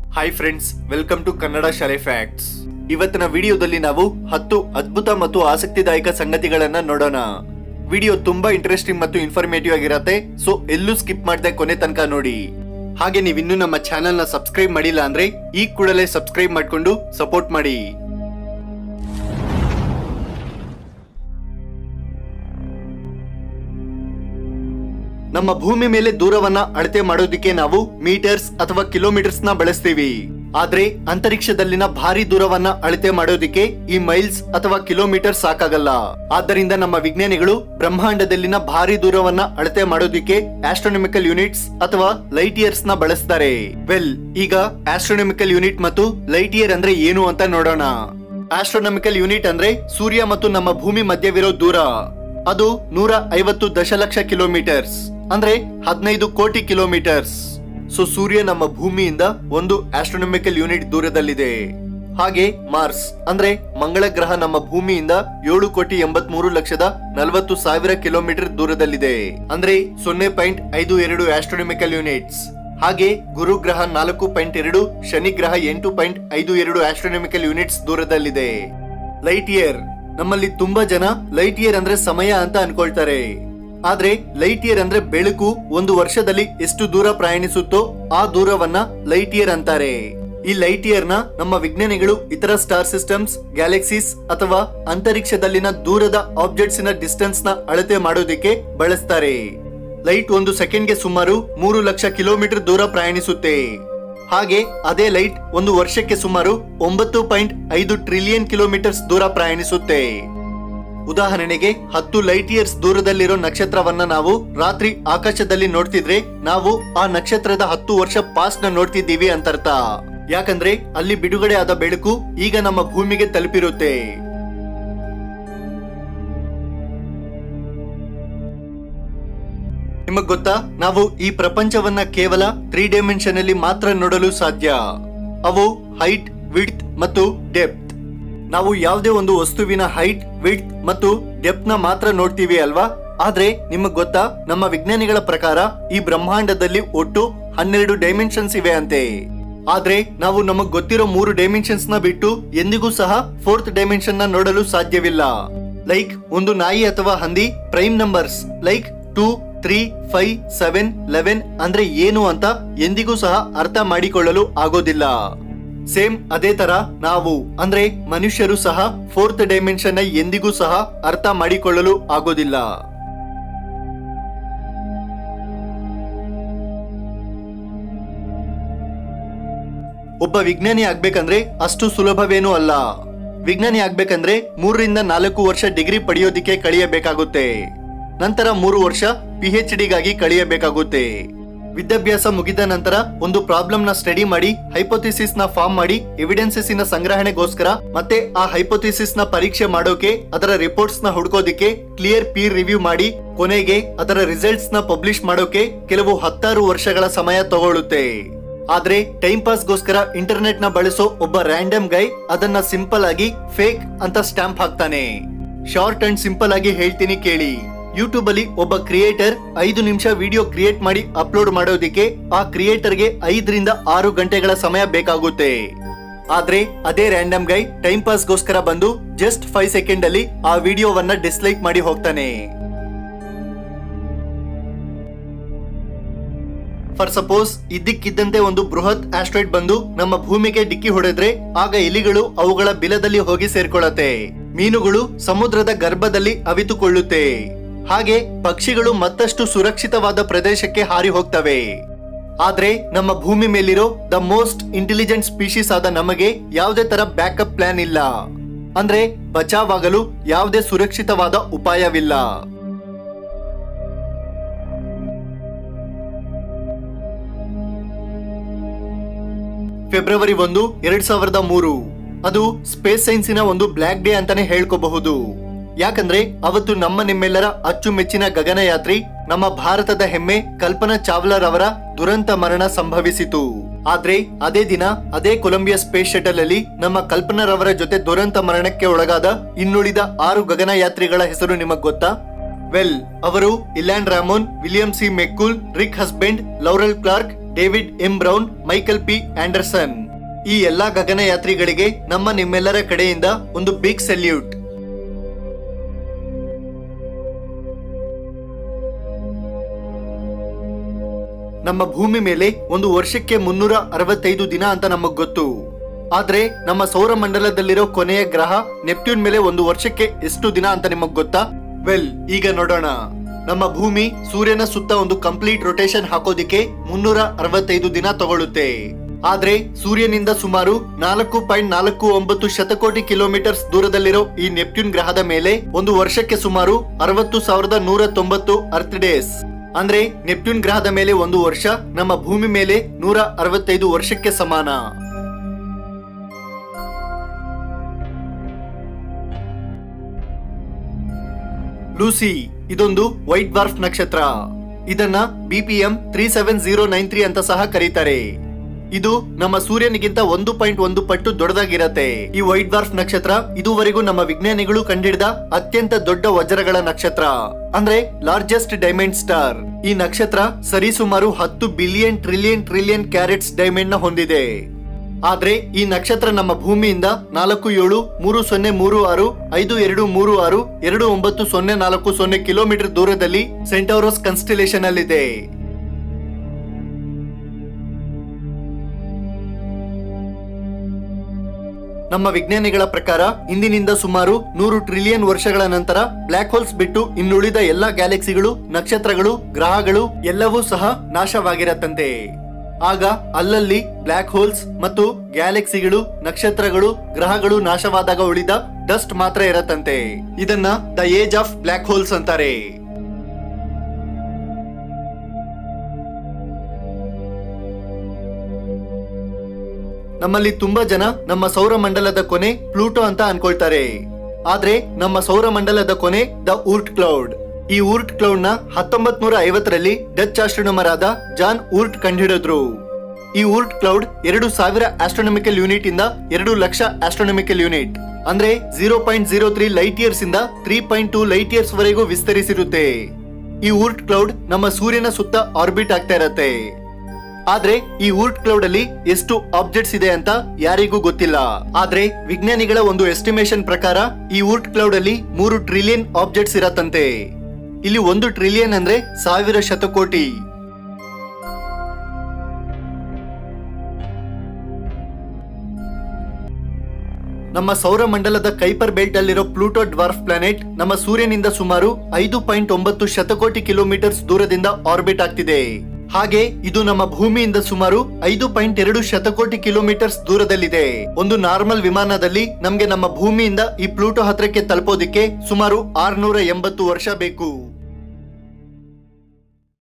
hi friends welcome to Kannada Shaale facts ಇವತ್ತಿನ ವಿಡಿಯೋದಲ್ಲಿ ನಾವು ಹತ್ತು ಅದ್ಭುತ ಮತ್ತು ಆಸಕ್ತಿದಾಯಕ ಸಂಗತಿಗಳನ್ನ ನೋಡೋಣ ವಿಡಿಯೋ ತುಂಬಾ ಇಂಟ್ರೆಸ್ಟಿಂಗ್ ಮತ್ತು ಇನ್ಫಾರ್ಮೇಟಿವ್ ಆಗಿರತ್ತೆ ಸೊ ಎಲ್ಲೂ ಸ್ಕಿಪ್ ಮಾಡದೆ ಕೊನೆ ತನಕ ನೋಡಿ ಹಾಗೆ ನೀವು ಇನ್ನೂ ನಮ್ಮ ಚಾನೆಲ್ ನ ಸಬ್ಸ್ಕ್ರೈಬ್ ಮಾಡಿಲ್ಲ ಅಂದ್ರೆ ಈ ಕೂಡಲೇ ಸಬ್ಸ್ಕ್ರೈಬ್ ಮಾಡ್ಕೊಂಡು ಸಪೋರ್ಟ್ ಮಾಡಿ ನಮ್ಮ ಭೂಮಿ ಮೇಲೆ ದೂರವನ್ನ ಅಳತೆ ಮಾಡೋದಿಕ್ಕೆ ನಾವು ಮೀಟರ್ಸ್ ಅಥವಾ ಕಿಲೋಮೀಟರ್ಸ್ ನ ಬಳಸ್ತೀವಿ ಆದ್ರೆ ಅಂತರಿಕ್ಷದಲ್ಲಿನ ಭಾರಿ ದೂರವನ್ನ ಅಳತೆ ಮಾಡೋದಿಕ್ಕೆ ಈ ಮೈಲ್ಸ್ ಅಥವಾ ಕಿಲೋಮೀಟರ್ ಸಾಕಾಗಲ್ಲ ಆದ್ದರಿಂದ ನಮ್ಮ ವಿಜ್ಞಾನಿಗಳು ಬ್ರಹ್ಮಾಂಡದಲ್ಲಿನ ಭಾರಿ ದೂರವನ್ನ ಅಳತೆ ಮಾಡೋದಿಕ್ಕೆ ಆಸ್ಟ್ರೋನಮಿಕಲ್ ಯೂನಿಟ್ಸ್ ಅಥವಾ ಲೈಟ್ ಇಯರ್ಸ್ ನ ಬಳಸ್ತಾರೆ ವೆಲ್ ಈಗ ಆಸ್ಟ್ರೋನಮಿಕಲ್ ಯೂನಿಟ್ ಮತ್ತು ಲೈಟ್ ಇಯರ್ ಅಂದ್ರೆ ಏನು ಅಂತ ನೋಡೋಣ ಆಸ್ಟ್ರೋನಮಿಕಲ್ ಯೂನಿಟ್ ಅಂದ್ರೆ ಸೂರ್ಯ ಮತ್ತು ನಮ್ಮ ಭೂಮಿ ಮಧ್ಯವಿರೋ ದೂರ ಅದು ನೂರ ಐವತ್ತು ದಶಲಕ್ಷ ಕಿಲೋಮೀಟರ್ಸ್ ಅಂದ್ರೆ ಹದಿನೈದು ಕೋಟಿ ಕಿಲೋಮೀಟರ್ಸ್ ಸೊ ಸೂರ್ಯ ನಮ್ಮ ಭೂಮಿಯಿಂದ ಒಂದು ಆಸ್ಟ್ರೋನಮಿಕಲ್ ಯೂನಿಟ್ ದೂರದಲ್ಲಿದೆ ಹಾಗೆ ಮಾರ್ಸ್ ಅಂದ್ರೆ ಮಂಗಳ ಗ್ರಹ ನಮ್ಮ ಭೂಮಿಯಿಂದ ಏಳು ಕೋಟಿ ಎಂಬತ್ ಮೂರು ಲಕ್ಷದ ನಲವತ್ತು ಸಾವಿರ ಕಿಲೋಮೀಟರ್ ದೂರದಲ್ಲಿದೆ ಅಂದ್ರೆ ಸೊನ್ನೆ ಪಾಯಿಂಟ್ ಐದು ಎರಡು ಆಸ್ಟ್ರೋನಮಿಕಲ್ ಯೂನಿಟ್ಸ್ ಹಾಗೆ ಗುರು ಗ್ರಹ ನಾಲ್ಕು ಪಾಯಿಂಟ್ ಎರಡು ಶನಿ ಗ್ರಹ ಎಂಟು ಪಾಯಿಂಟ್ ಐದು ಎರಡು ಆಸ್ಟ್ರೋನಮಿಕಲ್ ಯೂನಿಟ್ಸ್ ದೂರದಲ್ಲಿದೆ ಲೈಟ್ ಇಯರ್ ನಮ್ಮಲ್ಲಿ ತುಂಬಾ ಜನ ಲೈಟ್ ಇಯರ್ ಅಂದ್ರೆ ಸಮಯ ಅಂತ ಅನ್ಕೊಳ್ತಾರೆ ಆದ್ರೆ ಲೈಟ್ ಇಯರ್ ಅಂದ್ರೆ ಬೆಳಕು ಒಂದು ವರ್ಷದಲ್ಲಿ ಎಷ್ಟು ದೂರ ಪ್ರಯಾಣಿಸುತ್ತೋ ಆ ದೂರವನ್ನ ಲೈಟ್ ಇಯರ್ ಅಂತಾರೆ ಈ ಲೈಟ್ ಇಯರ್ ನ ನಮ್ಮ ವಿಜ್ಞಾನಿಗಳು ಇತರ ಸ್ಟಾರ್ ಸಿಸ್ಟಮ್ಸ್ ಗ್ಯಾಲಕ್ಸೀಸ್ ಅಥವಾ ಅಂತರಿಕ್ಷದಲ್ಲಿನ ದೂರದ ಆಬ್ಜೆಕ್ಟ್ಸ್ ನ ಡಿಸ್ಟೆನ್ಸ್ ನ ಅಳತೆ ಮಾಡೋದಿಕ್ಕೆ ಬಳಸ್ತಾರೆ ಲೈಟ್ ಒಂದು ಸೆಕೆಂಡ್ಗೆ ಸುಮಾರು ಮೂರು ಲಕ್ಷ ಕಿಲೋಮೀಟರ್ ದೂರ ಪ್ರಯಾಣಿಸುತ್ತೆ ಹಾಗೆ ಅದೇ ಲೈಟ್ ಒಂದು ವರ್ಷಕ್ಕೆ ಸುಮಾರು ಒಂಬತ್ತು ಪಾಯಿಂಟ್ ಐದು ಟ್ರಿಲಿಯನ್ ಕಿಲೋಮೀಟರ್ಸ್ ದೂರ ಪ್ರಯಾಣಿಸುತ್ತೆ ಉದಾಹರಣೆಗೆ ಹತ್ತು ಲೈಟ್ ಇಯರ್ಸ್ ದೂರದಲ್ಲಿರೋ ನಕ್ಷತ್ರವನ್ನ ನಾವು ರಾತ್ರಿ ಆಕಾಶದಲ್ಲಿ ನೋಡ್ತಿದ್ರೆ ನಾವು ಆ ನಕ್ಷತ್ರದ ಹತ್ತು ವರ್ಷ ಪಾಸ್ಟ್ ನ ನೋಡ್ತಿದ್ದೀವಿ ಅಂತರ್ಥ ಯಾಕಂದ್ರೆ ಅಲ್ಲಿ ಬಿಡುಗಡೆ ಆದ ಬೆಳಕು ಈಗ ನಮ್ಮ ಭೂಮಿಗೆ ತಲುಪಿರುತ್ತೆ ನಿಮಗ್ ಗೊತ್ತಾ ನಾವು ಈ ಪ್ರಪಂಚವನ್ನ ಕೇವಲ ತ್ರೀ ಡೈಮೆನ್ಷನ್ ಅಲ್ಲಿ ಮಾತ್ರ ನೋಡಲು ಸಾಧ್ಯ ಅವು ಹೈಟ್ ವಿಡ್ತ್ ಮತ್ತು ಡೆಪ್ತ್ ನಾವು ಯಾವುದೇ ಒಂದು ವಸ್ತುವಿನ ಹೈಟ್ ವಿಡ್ತ್ ಮತ್ತು ಡೆಪ್ತ್ ನ ಮಾತ್ರ ನೋಡ್ತೀವಿ ಅಲ್ವಾ ಆದ್ರೆ ನಿಮಗ್ ಗೊತ್ತಾ ನಮ್ಮ ವಿಜ್ಞಾನಿಗಳ ಪ್ರಕಾರ ಈ ಬ್ರಹ್ಮಾಂಡದಲ್ಲಿ ಒಟ್ಟು ಹನ್ನೆರಡು ಡೈಮೆನ್ಷನ್ಸ್ ಇವೆ ಅಂತೆ ಆದ್ರೆ ನಾವು ನಮಗ್ ಗೊತ್ತಿರೋ ಮೂರು ಡೈಮೆನ್ಷನ್ಸ್ ನ ಬಿಟ್ಟು ಎಂದಿಗೂ ಸಹ ಫೋರ್ತ್ ಡೈಮೆನ್ಷನ್ ನ ನೋಡಲು ಸಾಧ್ಯವಿಲ್ಲ ಲೈಕ್ ಒಂದು ನಾಯಿ ಅಥವಾ ಹಂದಿ prime numbers like two three five seven eleven ಅಂದ್ರೆ ಏನು ಅಂತ ಎಂದಿಗೂ ಸಹ ಅರ್ಥ ಮಾಡಿಕೊಳ್ಳಲು ಆಗೋದಿಲ್ಲ ಸೇಮ್ ಅದೇ ತರ ನಾವು ಅಂದ್ರೆ ಮನುಷ್ಯರು ಸಹ ಫೋರ್ತ್ ಡೈಮೆನ್ಷನ್ ನ ಎಂದಿಗೂ ಸಹ ಅರ್ಥ ಮಾಡಿಕೊಳ್ಳಲು ಆಗೋದಿಲ್ಲ ಒಬ್ಬ ವಿಜ್ಞಾನಿ ಆಗ್ಬೇಕಂದ್ರೆ ಅಷ್ಟು ಸುಲಭವೇನೂ ಅಲ್ಲ ವಿಜ್ಞಾನಿ ಆಗ್ಬೇಕಂದ್ರೆ ಮೂರರಿಂದ ನಾಲ್ಕು ವರ್ಷ ಡಿಗ್ರಿ ಪಡೆಯೋದಿಕ್ಕೆ ಕಳಿಯಬೇಕಾಗುತ್ತೆ ನಂತರ ಮೂರು ವರ್ಷ ಪಿ ಎಚ್ ಡಿಗಾಗಿ ಕಳಿಯಬೇಕಾಗುತ್ತೆ ವಿದ್ಯಾಭ್ಯಾಸ ಮುಗಿದ ನಂತರ ಒಂದು ಪ್ರಾಬ್ಲಮ್ ನ ಸ್ಟಡಿ ಮಾಡಿ ಹೈಪೋಥಿಸಿಸ್ ನ ಫಾರ್ಮ್ ಮಾಡಿ ಎವಿಡೆನ್ಸಸ್ ನ ಸಂಗ್ರಹಣೆಗೋಸ್ಕರ ಮತ್ತೆ ಆ ಹೈಪೋಥಿಸಿಸ್ ನ ಪರೀಕ್ಷೆ ಮಾಡೋಕೆ ಅದರ ರಿಪೋರ್ಟ್ಸ್ ನ ಹುಡುಕೋದಿಕ್ಕೆ ಕ್ಲಿಯರ್ ಪೀರ್ ರಿವ್ಯೂ ಮಾಡಿ ಕೊನೆಗೆ ಅದರ ರಿಸಲ್ಟ್ಸ್ ನ ಪಬ್ಲಿಷ್ ಮಾಡೋಕೆ ಕೆಲವು ಹತ್ತಾರು ವರ್ಷಗಳ ಸಮಯ ತಗೊಳ್ಳುತ್ತೆ ಆದ್ರೆ ಟೈಮ್ ಪಾಸ್ ಗೋಸ್ಕರ ಇಂಟರ್ನೆಟ್ ನ ಬಳಸೋ ಒಬ್ಬ ರ್ಯಾಂಡಮ್ ಗೈ ಅದನ್ನ ಸಿಂಪಲ್ ಆಗಿ ಫೇಕ್ ಅಂತ ಸ್ಟಾಂಪ್ ಹಾಕ್ತಾನೆ ಶಾರ್ಟ್ ಅಂಡ್ ಸಿಂಪಲ್ ಆಗಿ ಹೇಳ್ತೀನಿ ಕೇಳಿ ಯೂಟ್ಯೂಬ್ ಅಲ್ಲಿ ಒಬ್ಬ ಕ್ರಿಯೇಟರ್ ಐದು ನಿಮಿಷ ವಿಡಿಯೋ ಕ್ರಿಯೇಟ್ ಮಾಡಿ ಅಪ್ಲೋಡ್ ಮಾಡೋದಿಕ್ಕೆ ಆ ಕ್ರಿಯೇಟರ್ಗೆ ಐದರಿಂದ ಆರು ಗಂಟೆಗಳ ಸಮಯ ಬೇಕಾಗುತ್ತೆ ಆದ್ರೆ ಅದೇ ರ್ಯಾಂಡಮ್ ಗೈ ಟೈಮ್ ಪಾಸ್ ಗೋಸ್ಕರ ಬಂದು ಜಸ್ಟ್ ಫೈವ್ ಸೆಕೆಂಡ್ ಅಲ್ಲಿ ಆ ವಿಡಿಯೋವನ್ನ ಡಿಸ್ಲೈಕ್ ಮಾಡಿ ಹೋಗ್ತಾನೆ ಫಾರ್ ಸಪೋಸ್ ಇದ್ದಕ್ಕಿದ್ದಂತೆ ಒಂದು ಬೃಹತ್ ಆಸ್ಟ್ರಾಯ್ಡ್ ಬಂದು ನಮ್ಮ ಭೂಮಿಗೆ ಡಿಕ್ಕಿ ಹೊಡೆದ್ರೆ ಆಗ ಎಲಿಗಳು ಅವುಗಳ ಬಿಲದಲ್ಲಿ ಹೋಗಿ ಸೇರ್ಕೊಳ್ಳುತ್ತೆ ಮೀನುಗಳು ಸಮುದ್ರದ ಗರ್ಭದಲ್ಲಿ ಅವಿತುಕೊಳ್ಳುತ್ತೆ ಹಾಗೆ ಪಕ್ಷಿಗಳು ಮತ್ತಷ್ಟು ಸುರಕ್ಷಿತವಾದ ಪ್ರದೇಶಕ್ಕೆ ಹಾರಿ ಹೋಗ್ತವೆ ಆದ್ರೆ ನಮ್ಮ ಭೂಮಿ ಮೇಲಿರೋ ದ ಮೋಸ್ಟ್ ಇಂಟೆಲಿಜೆಂಟ್ ಸ್ಪೀಶೀಸ್ ಆದ ನಮಗೆ ಯಾವುದೇ ತರ ಬ್ಯಾಕಪ್ ಪ್ಲಾನ್ ಇಲ್ಲ ಅಂದ್ರೆ ಬಚಾವಾಗಲು ಯಾವುದೇ ಸುರಕ್ಷಿತವಾದ ಉಪಾಯವಿಲ್ಲ ಫೆಬ್ರವರಿ ಒಂದು ಎರಡ್ ಸಾವಿರದ ಮೂರು ಅದು ಸ್ಪೇಸ್ ಸೈನ್ಸಿನ ಒಂದು ಬ್ಲ್ಯಾಕ್ ಡೇ ಅಂತಾನೆ ಹೇಳ್ಕೋಬಹುದು ಯಾಕಂದ್ರೆ ಅವತ್ತು ನಮ್ಮ ನಿಮ್ಮೆಲ್ಲರ ಅಚ್ಚುಮೆಚ್ಚಿನ ಗಗನಯಾತ್ರಿ ನಮ್ಮ ಭಾರತದ ಹೆಮ್ಮೆ ಕಲ್ಪನಾ ಚಾವ್ಲಾರ್ ಅವರ ದುರಂತ ಮರಣ ಸಂಭವಿಸಿತು ಆದ್ರೆ ಅದೇ ದಿನ ಅದೇ ಕೊಲಂಬಿಯಾ ಸ್ಪೇಸ್ ಶಟಲ್ ಅಲ್ಲಿ ನಮ್ಮ ಕಲ್ಪನಾರವರ ಜೊತೆ ದುರಂತ ಮರಣಕ್ಕೆ ಒಳಗಾದ ಇನ್ನುಳಿದ ಆರು ಗಗನಯಾತ್ರಿಗಳ ಹೆಸರು ನಿಮಗ್ ಗೊತ್ತಾ ವೆಲ್ ಅವರು Ilan Ramon William C McCool Rick Husband Laurel Clark David M Brown Michael P Anderson ಈ ಎಲ್ಲಾ ಗಗನಯಾತ್ರಿಗಳಿಗೆ ನಮ್ಮ ನಿಮ್ಮೆಲ್ಲರ ಕಡೆಯಿಂದ ಒಂದು ಬಿಗ್ ಸಲ್ಯೂಟ್ ನಮ್ಮ ಭೂಮಿ ಮೇಲೆ ಒಂದು ವರ್ಷಕ್ಕೆ ಮುನ್ನೂರ ಅರವತ್ತೈದು ದಿನ ಅಂತ ನಮಗ್ ಗೊತ್ತು ಆದ್ರೆ ನಮ್ಮ ಸೌರಮಂಡಲದಲ್ಲಿರೋ ಕೊನೆಯ ಗ್ರಹ ನೆಪ್ಟ್ಯೂನ್ ಮೇಲೆ ಒಂದು ವರ್ಷಕ್ಕೆ ಎಷ್ಟು ದಿನ ಅಂತ ನಿಮಗ್ ಗೊತ್ತಾ ವೆಲ್ ಈಗ ನೋಡೋಣ ನಮ್ಮ ಭೂಮಿ ಸೂರ್ಯನ ಸುತ್ತ ಒಂದು ಕಂಪ್ಲೀಟ್ ರೊಟೇಷನ್ ಹಾಕೋದಿಕ್ಕೆ ಮುನ್ನೂರ ಅರವತ್ತೈದು ದಿನ ತಗೊಳುತ್ತೆ ಆದ್ರೆ ಸೂರ್ಯನಿಂದ ಸುಮಾರು ನಾಲ್ಕು ಪಾಯಿಂಟ್ ನಾಲ್ಕು ಒಂಬತ್ತು ಶತಕೋಟಿ ಕಿಲೋಮೀಟರ್ಸ್ ದೂರದಲ್ಲಿರೋ ಈ ನೆಪ್ಟ್ಯೂನ್ ಗ್ರಹದ ಮೇಲೆ ಒಂದು ವರ್ಷಕ್ಕೆ ಸುಮಾರು ಅರವತ್ತು ಸಾವಿರದ ನೂರ ತೊಂಬತ್ತು ಅರ್ತ್ ಡೇಸ್ ಅಂದ್ರೆ ನೆಪ್ಟ್ಯೂನ್ ಗ್ರಹದ ಮೇಲೆ ಒಂದು ವರ್ಷ ನಮ್ಮ ಭೂಮಿ ಮೇಲೆ ನೂರ ಅರವತ್ತೈದು ವರ್ಷಕ್ಕೆ ಸಮಾನ ಲೂಸಿ ಇದೊಂದು ವೈಟ್ ಡ್ವಾರ್ಫ್ ನಕ್ಷತ್ರ ಇದನ್ನ BPM three seven zero nine three ಅಂತ ಸಹ ಕರೀತಾರೆ ಇದು ನಮ್ಮ ಸೂರ್ಯನಿಗಿಂತ ಒಂದು ಪಾಯಿಂಟ್ ಒಂದು ಪಟ್ಟು ದೊಡ್ಡದಾಗಿರತ್ತೆ ಈ ವೈಟ್ ಡ್ವಾರ್ಫ್ ನಕ್ಷತ್ರ ಇದುವರೆಗೂ ನಮ್ಮ ವಿಜ್ಞಾನಿಗಳು ಕಂಡಿಡಿದ ಅತ್ಯಂತ ದೊಡ್ಡ ವಜ್ರಗಳ ನಕ್ಷತ್ರ ಅಂದ್ರೆ ಲಾರ್ಜೆಸ್ಟ್ ಡೈಮಂಡ್ ಸ್ಟಾರ್ ಈ ನಕ್ಷತ್ರ ಸರಿಸುಮಾರು ಹತ್ತು billion trillion trillion carats diamond ನ ಹೊಂದಿದೆ ಆದ್ರೆ ಈ ನಕ್ಷತ್ರ ನಮ್ಮ ಭೂಮಿಯಿಂದ ನಾಲ್ಕು ಏಳು ಮೂರು ಸೊನ್ನೆ ಮೂರು ಆರು ಐದು ಎರಡು ಮೂರು ಆರು ಎರಡು ಒಂಬತ್ತು ಸೊನ್ನೆ ನಾಲ್ಕು ಸೊನ್ನೆ ಕಿಲೋಮೀಟರ್ ದೂರದಲ್ಲಿ ಸೆಂಟೌರೋಸ್ ಕನ್ಸ್ಟಿಲೇಷನ್ ಅಲ್ಲಿದೆ ನಮ್ಮ ವಿಜ್ಞಾನಿಗಳ ಪ್ರಕಾರ ಇಂದಿನಿಂದ ಸುಮಾರು ನೂರು ಟ್ರಿಲಿಯನ್ ವರ್ಷಗಳ ನಂತರ ಬ್ಲಾಕ್ ಹೋಲ್ಸ್ ಬಿಟ್ಟು ಇನ್ನುಳಿದ ಎಲ್ಲಾ ಗ್ಯಾಲಕ್ಸಿಗಳು ನಕ್ಷತ್ರಗಳು ಗ್ರಹಗಳು ಎಲ್ಲವೂ ಸಹ ನಾಶವಾಗಿರತ್ತಂತೆ ಆಗ ಅಲ್ಲಲ್ಲಿ ಬ್ಲಾಕ್ ಹೋಲ್ಸ್ ಮತ್ತು ಗ್ಯಾಲಕ್ಸಿಗಳು ನಕ್ಷತ್ರಗಳು ಗ್ರಹಗಳು ನಾಶವಾದಾಗ ಉಳಿದ ಡಸ್ಟ್ ಮಾತ್ರ ಇರತ್ತಂತೆ ಇದನ್ನ the age of black holes ಅಂತಾರೆ ನಮ್ಮಲ್ಲಿ ತುಂಬಾ ಜನ ನಮ್ಮ ಸೌರಮಂಡಲದ ಕೊನೆ ಪ್ಲೂಟೋ ಅಂತ ಅನ್ಕೊಳ್ತಾರೆ ಆದ್ರೆ ನಮ್ಮ ಸೌರಮಂಡಲದ ಕೊನೆ ದ ಊರ್ಟ್ ಕ್ಲೌಡ್ ಈ ಊರ್ಟ್ ಕ್ಲೌಡ್ ನ ಹತ್ತೊಂಬತ್ ನೂರ ಐವತ್ತರಲ್ಲಿ ಡಚ್ ಆಸ್ಟ್ರೋನಮರ್ ಆದ ಜಾನ್ ಊರ್ಟ್ ಕಂಡುಹಿಡಿದ್ರು ಈ ಊರ್ಟ್ ಕ್ಲೌಡ್ ಎರಡು ಸಾವಿರ ಆಸ್ಟ್ರೋನಮಿಕಲ್ ಯೂನಿಟ್ ಇಂದ ಎರಡು ಲಕ್ಷ ಆಸ್ಟ್ರೋನಮಿಕಲ್ ಯೂನಿಟ್ ಅಂದ್ರೆ zero point zero three light years ಇಂದ three point two light years ವರೆಗೂ ವಿಸ್ತರಿಸಿರುತ್ತೆ ಈ ಊರ್ಟ್ ಕ್ಲೌಡ್ ನಮ್ಮ ಸೂರ್ಯನ ಸುತ್ತ ಆರ್ಬಿಟ್ ಆಗ್ತಾ ಇರತ್ತೆ ಆದ್ರೆ ಈ ಊರ್ಟ್ ಕ್ಲೌಡ್ ಅಲ್ಲಿ ಎಷ್ಟು ಆಬ್ಜೆಕ್ಟ್ಸ್ ಇದೆ ಅಂತ ಯಾರಿಗೂ ಗೊತ್ತಿಲ್ಲ ಆದ್ರೆ ವಿಜ್ಞಾನಿಗಳ ಒಂದು ಎಸ್ಟಿಮೇಶನ್ ಪ್ರಕಾರ ಈ ಊರ್ಟ್ ಕ್ಲೌಡ್ ಅಲ್ಲಿ ಮೂರು ಟ್ರಿಲಿಯನ್ ಆಬ್ಜೆಕ್ಟ್ಸ್ ಇರತ್ತಂತೆ ಇಲ್ಲಿ ಒಂದು ಟ್ರಿಲಿಯನ್ ಅಂದ್ರೆ ಸಾವಿರ ಶತಕೋಟಿ ನಮ್ಮ ಸೌರಮಂಡಲದ ಕೈಪರ್ ಬೆಲ್ಟ್ ಅಲ್ಲಿರೋ ಪ್ಲೂಟೋ ಡ್ವಾರ್ಫ್ ಪ್ಲಾನೆಟ್ ನಮ್ಮ ಸೂರ್ಯನಿಂದ ಸುಮಾರು ಐದು ಪಾಯಿಂಟ್ ಒಂಬತ್ತು ಶತಕೋಟಿ ಕಿಲೋಮೀಟರ್ಸ್ ದೂರದಿಂದ ಆರ್ಬಿಟ್ ಆಗ್ತಿದೆ ಹಾಗೆ ಇದು ನಮ್ಮ ಭೂಮಿಯಿಂದ ಸುಮಾರು ಐದು ಪಾಯಿಂಟ್ ಎರಡು ಶತಕೋಟಿ ಕಿಲೋಮೀಟರ್ಸ್ ದೂರದಲ್ಲಿದೆ ಒಂದು ನಾರ್ಮಲ್ ವಿಮಾನದಲ್ಲಿ ನಮ್ಗೆ ನಮ್ಮ ಭೂಮಿಯಿಂದ ಈ ಪ್ಲೂಟೋ ಹತ್ರಕ್ಕೆ ತಲುಪೋದಿಕ್ಕೆ ಸುಮಾರು ಆರ್ನೂರ ಎಂಬತ್ತು ವರ್ಷ ಬೇಕು